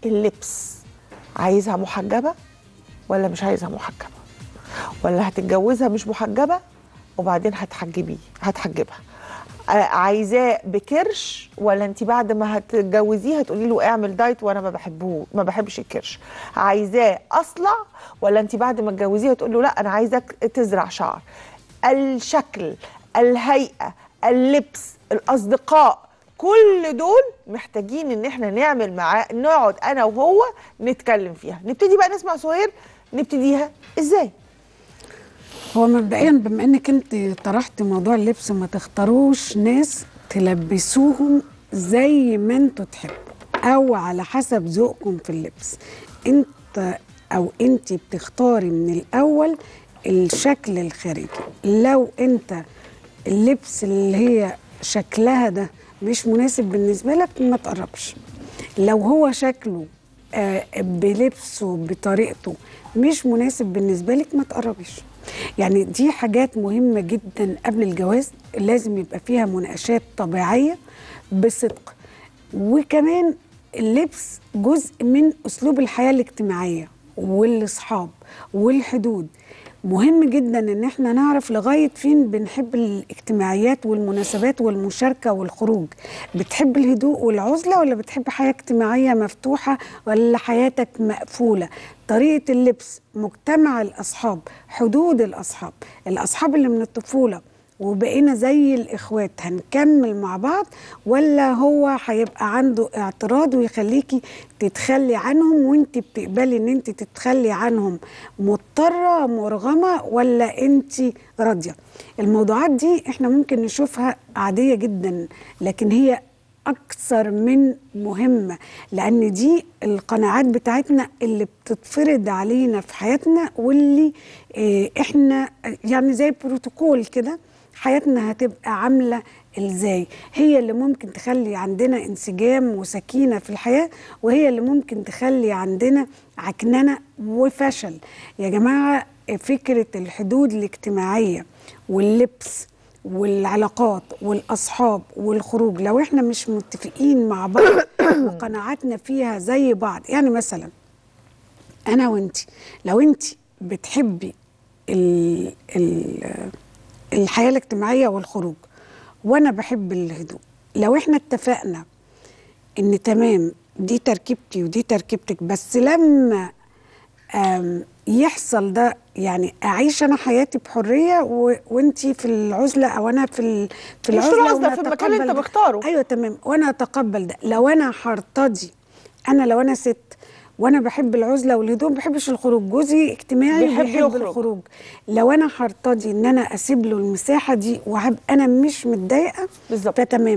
اللبس عايزها محجبه ولا مش عايزها محجبه ولا هتتجوزها مش محجبه وبعدين هتحجبيه هتحجبها آه، عايزاه بكرش ولا انت بعد ما هتتجوزيه هتقولي له اعمل دايت وانا ما بحبه ما بحبش الكرش عايزاه اصلع ولا انت بعد ما تجوزيه هتقول له لا انا عايزك تزرع شعر الشكل الهيئه اللبس الاصدقاء كل دول محتاجين ان احنا نعمل معاه نقعد انا وهو نتكلم فيها نبتدي بقى نسمع سهير نبتديها ازاي هو مبدئيا بما انك انت طرحت موضوع اللبس ما تختاروش ناس تلبسوهم زي ما انتوا تحبوا او على حسب ذوقكم في اللبس انت او انت بتختاري من الاول الشكل الخارجي لو انت اللبس اللي هي شكلها ده مش مناسب بالنسبه لك ما تقربش لو هو شكله آه، بلبسه بطريقته مش مناسب بالنسبه لك ما تقربيش يعني دي حاجات مهمه جدا قبل الجواز لازم يبقى فيها مناقشات طبيعيه بصدق وكمان اللبس جزء من اسلوب الحياه الاجتماعيه والاصحاب والحدود مهم جدا ان احنا نعرف لغايه فين بنحب الاجتماعيات والمناسبات والمشاركه والخروج بتحب الهدوء والعزله ولا بتحب حياه اجتماعيه مفتوحه ولا حياتك مقفوله طريقه اللبس مجتمع الاصحاب حدود الاصحاب الاصحاب اللي من الطفوله وبقينا زي الاخوات هنكمل مع بعض ولا هو هيبقى عنده اعتراض ويخليكي تتخلي عنهم وانت بتقبلي ان انت تتخلي عنهم مضطره مرغمه ولا انت راضيه الموضوعات دي احنا ممكن نشوفها عاديه جدا لكن هي اكثر من مهمه لان دي القناعات بتاعتنا اللي بتتفرض علينا في حياتنا واللي اه احنا يعني زي بروتوكول كده حياتنا هتبقى عامله ازاي هي اللي ممكن تخلي عندنا انسجام وسكينه في الحياه وهي اللي ممكن تخلي عندنا عكننه وفشل يا جماعه فكره الحدود الاجتماعيه واللبس والعلاقات والاصحاب والخروج لو احنا مش متفقين مع بعض وقناعاتنا فيها زي بعض يعني مثلا انا وانت لو انت بتحبي ال ال الحياه الاجتماعيه والخروج وانا بحب الهدوء لو احنا اتفقنا ان تمام دي تركيبتي ودي تركيبتك بس لما آم، يحصل ده يعني اعيش انا حياتي بحريه و... وانتي في العزله او انا في ال... في مش في العزله العزلة، في المكان اللي ونتقبل انت ده. مختاره. ايوه تمام وانا اتقبل ده لو انا هرتضي انا لو انا ست وانا بحب العزله والهدوء ما بحبش الخروج جوزي اجتماعي بيحب بيحب, يخرج. الخروج لو انا هرتضي ان انا اسيب له المساحه دي وهبقى انا مش متضايقه بالظبط. فتمام